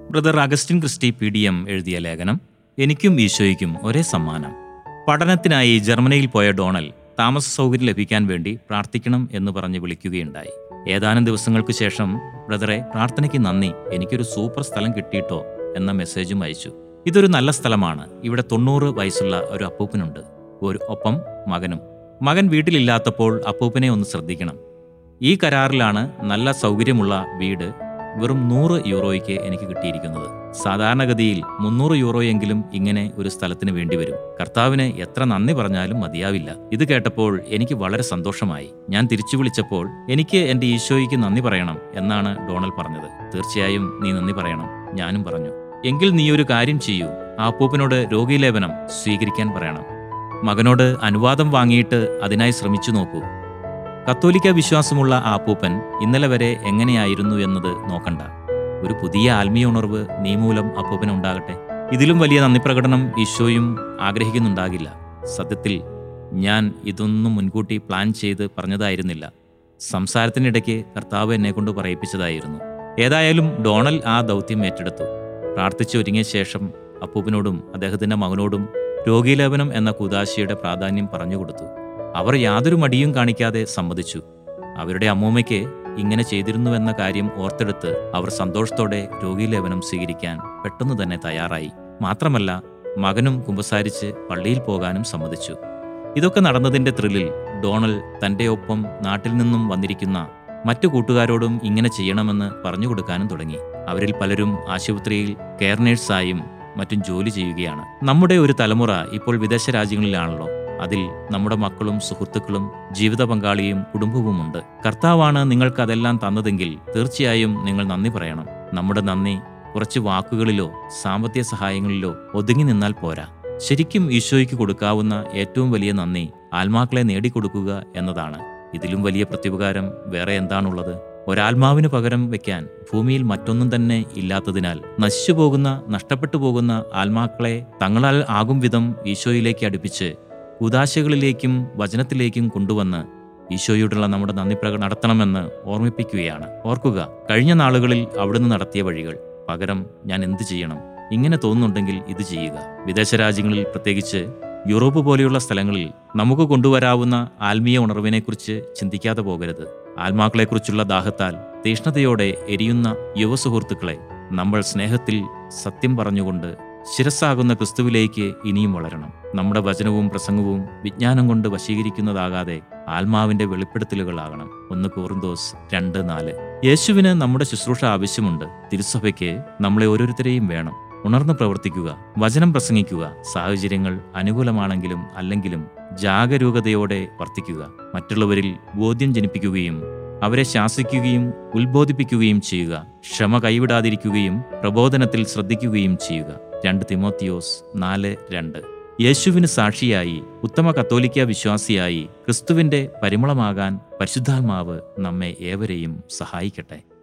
brother Augustine Christy P D M എഴുതിയ ലേഖനം എനിക്കും ഈശോയ്ക്കും ഒരേ സമ്മാനം പഠനത്തിനായി ജർമ്മനിയിൽ പോയ ഡോണൽ താമസ സൗകര്യം ലഭിക്കാൻ വേണ്ടി പ്രാർത്ഥിക്കണം എന്ന് പറഞ്ഞ് വിളിക്കുകയുണ്ടായി ഏതാനും ദിവസങ്ങൾക്ക് ശേഷം ബ്രദറെ പ്രാർത്ഥനയ്ക്ക് നന്ദി എനിക്കൊരു സൂപ്പർ സ്ഥലം കിട്ടിയിട്ടോ എന്ന മെസ്സേജും അയച്ചു ഇതൊരു നല്ല സ്ഥലമാണ് ഇവിടെ തൊണ്ണൂറ് വയസ്സുള്ള ഒരു അപ്പൂപ്പനുണ്ട് ഒരു ഒപ്പം മകനും മകൻ വീട്ടിലില്ലാത്തപ്പോൾ അപ്പൂപ്പനെ ഒന്ന് ശ്രദ്ധിക്കണം ഈ കരാറിലാണ് നല്ല സൗകര്യമുള്ള വീട് വെറും നൂറ് യൂറോയ്ക്ക് എനിക്ക് കിട്ടിയിരിക്കുന്നത് സാധാരണഗതിയിൽ മുന്നൂറ് യൂറോയെങ്കിലും ഇങ്ങനെ ഒരു സ്ഥലത്തിന് വേണ്ടി വരും കർത്താവിന് എത്ര നന്ദി പറഞ്ഞാലും മതിയാവില്ല ഇത് കേട്ടപ്പോൾ എനിക്ക് വളരെ സന്തോഷമായി ഞാൻ തിരിച്ചു വിളിച്ചപ്പോൾ എനിക്ക് എന്റെ ഈശോയ്ക്ക് നന്ദി പറയണം എന്നാണ് ഡോണൽ പറഞ്ഞത് തീർച്ചയായും നീ നന്ദി പറയണം ഞാനും പറഞ്ഞു എങ്കിൽ നീ ഒരു കാര്യം ചെയ്യൂ ആ അപ്പൂപ്പനോട് രോഗീലേപനം സ്വീകരിക്കാൻ പറയണം മകനോട് അനുവാദം വാങ്ങിയിട്ട് അതിനായി ശ്രമിച്ചു നോക്കൂ കത്തോലിക്ക വിശ്വാസമുള്ള ആ അപ്പൂപ്പൻ ഇന്നലെ വരെ എങ്ങനെയായിരുന്നു എന്നത് നോക്കണ്ട ഒരു പുതിയ ആത്മീയ ഉണർവ് നീ മൂലം അപ്പൂപ്പന് ഉണ്ടാകട്ടെ ഇതിലും വലിയ നന്ദി പ്രകടനം ഈശോയും ആഗ്രഹിക്കുന്നുണ്ടാകില്ല സത്യത്തിൽ ഞാൻ ഇതൊന്നും മുൻകൂട്ടി പ്ലാൻ ചെയ്ത് പറഞ്ഞതായിരുന്നില്ല സംസാരത്തിനിടയ്ക്ക് കർത്താവ് എന്നെ കൊണ്ട് പറയിപ്പിച്ചതായിരുന്നു ഏതായാലും ഡോണൽ ആ ദൗത്യം ഏറ്റെടുത്തു പ്രാർത്ഥിച്ച് ഒരുങ്ങിയ ശേഷം അപ്പൂപ്പനോടും അദ്ദേഹത്തിന്റെ മകനോടും രോഗീലേപനം എന്ന കുദാശിയുടെ പ്രാധാന്യം പറഞ്ഞുകൊടുത്തു അവർ യാതൊരു മടിയും കാണിക്കാതെ സമ്മതിച്ചു അവരുടെ അമ്മൂമ്മയ്ക്ക് ഇങ്ങനെ ചെയ്തിരുന്നുവെന്ന കാര്യം ഓർത്തെടുത്ത് അവർ സന്തോഷത്തോടെ രോഗീലേപനം സ്വീകരിക്കാൻ പെട്ടെന്ന് തന്നെ തയ്യാറായി മാത്രമല്ല മകനും കുമ്പസാരിച്ച് പള്ളിയിൽ പോകാനും സമ്മതിച്ചു ഇതൊക്കെ നടന്നതിന്റെ ത്രില്ലിൽ ഡോണൽ തന്റെ ഒപ്പം നാട്ടിൽ നിന്നും വന്നിരിക്കുന്ന മറ്റു കൂട്ടുകാരോടും ഇങ്ങനെ ചെയ്യണമെന്ന് പറഞ്ഞു കൊടുക്കാനും തുടങ്ങി അവരിൽ പലരും ആശുപത്രിയിൽ കെയർ നേഴ്സായും മറ്റും ജോലി ചെയ്യുകയാണ് നമ്മുടെ ഒരു തലമുറ ഇപ്പോൾ വിദേശ രാജ്യങ്ങളിലാണല്ലോ അതിൽ നമ്മുടെ മക്കളും സുഹൃത്തുക്കളും ജീവിത പങ്കാളിയും കുടുംബവുമുണ്ട് കർത്താവാണ് നിങ്ങൾക്ക് അതെല്ലാം തന്നതെങ്കിൽ തീർച്ചയായും നിങ്ങൾ നന്ദി പറയണം നമ്മുടെ നന്ദി കുറച്ച് വാക്കുകളിലോ സാമ്പത്തിക സഹായങ്ങളിലോ ഒതുങ്ങി നിന്നാൽ പോരാ ശരിക്കും ഈശോയ്ക്ക് കൊടുക്കാവുന്ന ഏറ്റവും വലിയ നന്ദി ആത്മാക്കളെ നേടിക്കൊടുക്കുക എന്നതാണ് ഇതിലും വലിയ പ്രത്യുപകാരം വേറെ എന്താണുള്ളത് ഒരാത്മാവിന് പകരം വെക്കാൻ ഭൂമിയിൽ മറ്റൊന്നും തന്നെ ഇല്ലാത്തതിനാൽ നശിച്ചു പോകുന്ന നഷ്ടപ്പെട്ടു പോകുന്ന ആത്മാക്കളെ തങ്ങളാൽ ആകും വിധം ഈശോയിലേക്ക് അടുപ്പിച്ച് ഉദാശകളിലേക്കും വചനത്തിലേക്കും കൊണ്ടുവന്ന് ഈശോയോടുള്ള നമ്മുടെ നന്ദി പ്രകടനം നടത്തണമെന്ന് ഓർമ്മിപ്പിക്കുകയാണ് ഓർക്കുക കഴിഞ്ഞ നാളുകളിൽ അവിടുന്ന് നടത്തിയ വഴികൾ പകരം ഞാൻ എന്ത് ചെയ്യണം ഇങ്ങനെ തോന്നുന്നുണ്ടെങ്കിൽ ഇത് ചെയ്യുക വിദേശ രാജ്യങ്ങളിൽ പ്രത്യേകിച്ച് യൂറോപ്പ് പോലെയുള്ള സ്ഥലങ്ങളിൽ നമുക്ക് കൊണ്ടുവരാവുന്ന ആത്മീയ ഉണർവിനെക്കുറിച്ച് ചിന്തിക്കാതെ പോകരുത് ആത്മാക്കളെക്കുറിച്ചുള്ള ദാഹത്താൽ തീഷ്ണതയോടെ എരിയുന്ന യുവസുഹൃത്തുക്കളെ നമ്മൾ സ്നേഹത്തിൽ സത്യം പറഞ്ഞുകൊണ്ട് ശിരസ്സാകുന്ന ക്രിസ്തുവിലേക്ക് ഇനിയും വളരണം നമ്മുടെ വചനവും പ്രസംഗവും വിജ്ഞാനം കൊണ്ട് വശീകരിക്കുന്നതാകാതെ ആത്മാവിന്റെ വെളിപ്പെടുത്തലുകളാകണം ഒന്ന് കോറിന്തോസ് രണ്ട് നാല് യേശുവിന് നമ്മുടെ ശുശ്രൂഷ ആവശ്യമുണ്ട് തിരുസഭയ്ക്ക് നമ്മളെ ഓരോരുത്തരെയും വേണം ഉണർന്ന് പ്രവർത്തിക്കുക വചനം പ്രസംഗിക്കുക സാഹചര്യങ്ങൾ അനുകൂലമാണെങ്കിലും അല്ലെങ്കിലും ജാഗരൂകതയോടെ വർത്തിക്കുക മറ്റുള്ളവരിൽ ബോധ്യം ജനിപ്പിക്കുകയും അവരെ ശാസിക്കുകയും ഉത്ബോധിപ്പിക്കുകയും ചെയ്യുക ക്ഷമ കൈവിടാതിരിക്കുകയും പ്രബോധനത്തിൽ ശ്രദ്ധിക്കുകയും ചെയ്യുക രണ്ട് തിമോത്തിയോസ് നാല് രണ്ട് യേശുവിന് സാക്ഷിയായി ഉത്തമ കത്തോലിക്ക വിശ്വാസിയായി ക്രിസ്തുവിന്റെ പരിമളമാകാൻ പരിശുദ്ധാത്മാവ് നമ്മെ ഏവരെയും സഹായിക്കട്ടെ